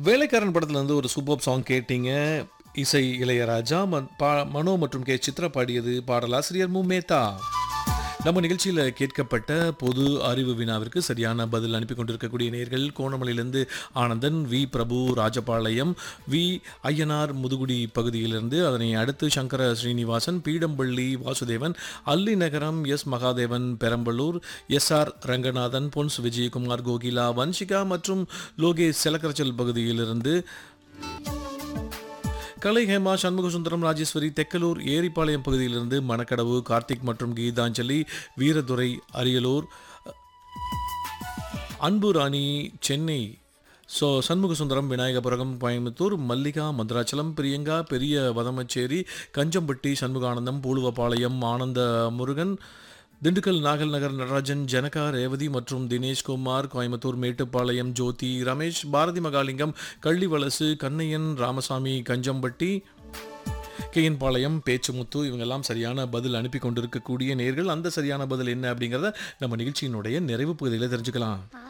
வேலைக்காரன் படத்துல இருந்து ஒரு சூப்பர் சாங் கேட்டீங்க இசை இளையராஜா ம- பா- மனோ மற்றும் கே சித்ரா பாடியது பாடலாசிரியர் மு மேத்தா நம்ம நிகழ்ச்சியில் கேட்கப்பட்ட பொது அறிவு வினாவிற்கு சரியான பதில் அனுப்பி கொண்டிருக்கக்கூடிய நேர்கள் கோணமலையிலிருந்து ஆனந்தன் வி பிரபு ராஜபாளையம் வி ஐயனார் முதுகுடி பகுதியிலிருந்து அதனை அடுத்து Sankara Srinivasan Peedampalli Vasudevan Alli Nagaram S Mahadevan Perambalur S R Ranganathan Pons Vijayakumar Kokila Vanshika மற்றும் லோகேஷ் செலக்கரச்சல் பகுதியிலிருந்து கலை ஹேமா சண்முக சுந்தரம் ராஜேஸ்வரி தெக்கலூர் ஏரிப்பாளையம் பகுதியிலிருந்து மணக்கடவு கார்த்திக் மற்றும் கீதாஞ்சலி வீரதுரை அரியலூர் அன்பு ராணி சென்னை ஸோ சண்முக சுந்தரம் விநாயகபுரம் கோயம்புத்தூர் மல்லிகா மதுராச்சலம் பிரியங்கா பெரிய வதமச்சேரி கஞ்சம்பட்டி சண்முகானந்தம் பூலுவபாளையம் ஆனந்த முருகன் திண்டுக்கல் நாகல் நகர் நடராஜன் ஜனகா ரேவதி மற்றும் தினேஷ்குமார் கோயம்புத்தூர் மேட்டுப்பாளையம் ஜோதி ரமேஷ் பாரதி மகாலிங்கம் கள்ளிவலசு கண்ணையன் ராமசாமி கஞ்சம்பட்டி கேஎன் பாளையம் பேச்சுமுத்து இவங்கெல்லாம் சரியான பதில் அனுப்பி கொண்டிருக்கக்கூடிய நேர்கள் அந்த சரியான பதில் என்ன அப்படிங்கிறத நம்ம நிகழ்ச்சியினுடைய நிறைவு பகுதியில் தெரிஞ்சுக்கலாம்